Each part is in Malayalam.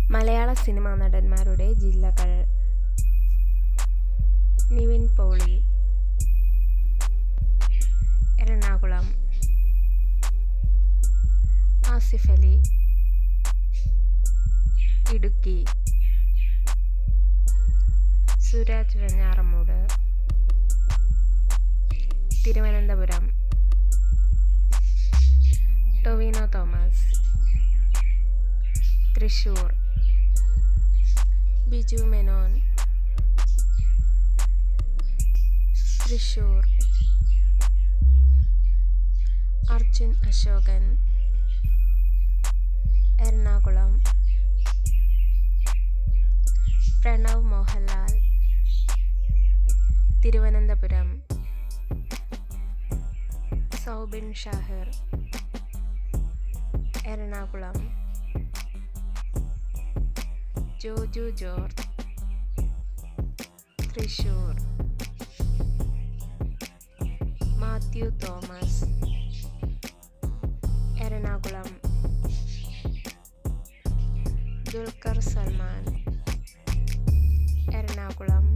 മലയാള സിനിമാ നടന്മാരുടെ ജില്ലകൾ നിവിൻ പോളി എറണാകുളം ആസിഫ് അലി ഇടുക്കി സുരാജ് വെഞ്ഞാറമൂട് തിരുവനന്തപുരം ടൊവിനോ തോമസ് തൃശൂർ ബിജു മെനോൻ തൃശൂർ അർജുൻ അശോകൻ എറണാകുളം പ്രണവ് മോഹൻലാൽ തിരുവനന്തപുരം സൗബിൻ ഷാഹിർ എറണാകുളം ജോജു ജോർജ് തൃശൂർ മാത്യു തോമസ് എറണാകുളം ദുൽഖർ സൽമാൻ എറണാകുളം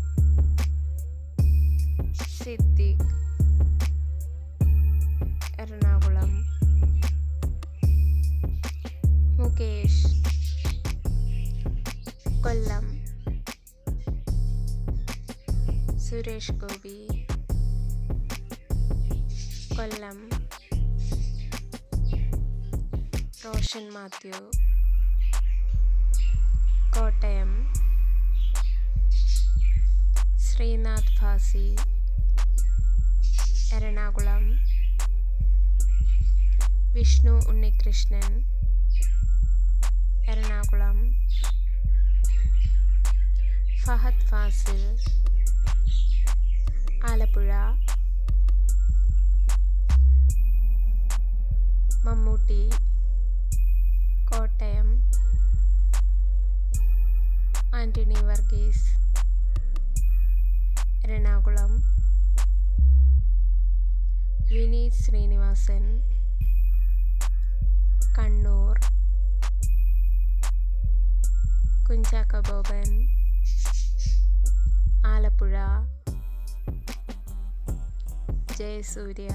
സിദ്ദിഖ് എറണാകുളം മുകേഷ് കൊല്ലം സുരേഷ് ഗോപി കൊല്ലം റോഷൻ മാത്യു കോട്ടയം ശ്രീനാഥ് ഭാസി എറണാകുളം വിഷ്ണു ഉണ്ണികൃഷ്ണൻ എറണാകുളം ഫഹദ് ഫാസിൽ ആലപ്പുഴ മമ്മൂട്ടി കോട്ടയം ആൻ്റണി വർഗീസ് എറണാകുളം വിനീത് ശ്രീനിവാസൻ കണ്ണൂർ കുഞ്ചാക്ക ബോബൻ ആലപ്പുഴ ജയസൂര്യ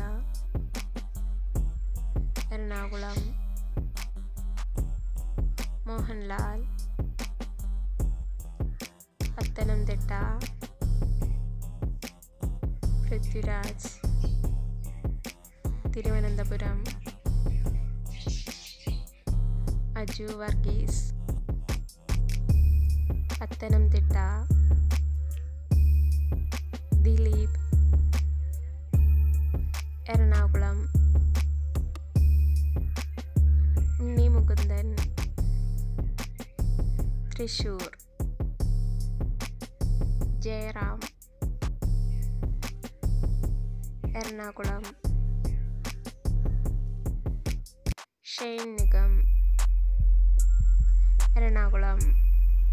എറണാകുളം മോഹൻലാൽ പത്തനംതിട്ട പൃഥ്വിരാജ് തിരുവനന്തപുരം അജു വർഗീസ് പത്തനംതിട്ട ദിലീപ് എറണാകുളം ഉണ്ണി മുകുന്ദൻ തൃശൂർ ജയറാം എറണാകുളം ഷെയ്ൻ നിഗം എറണാകുളം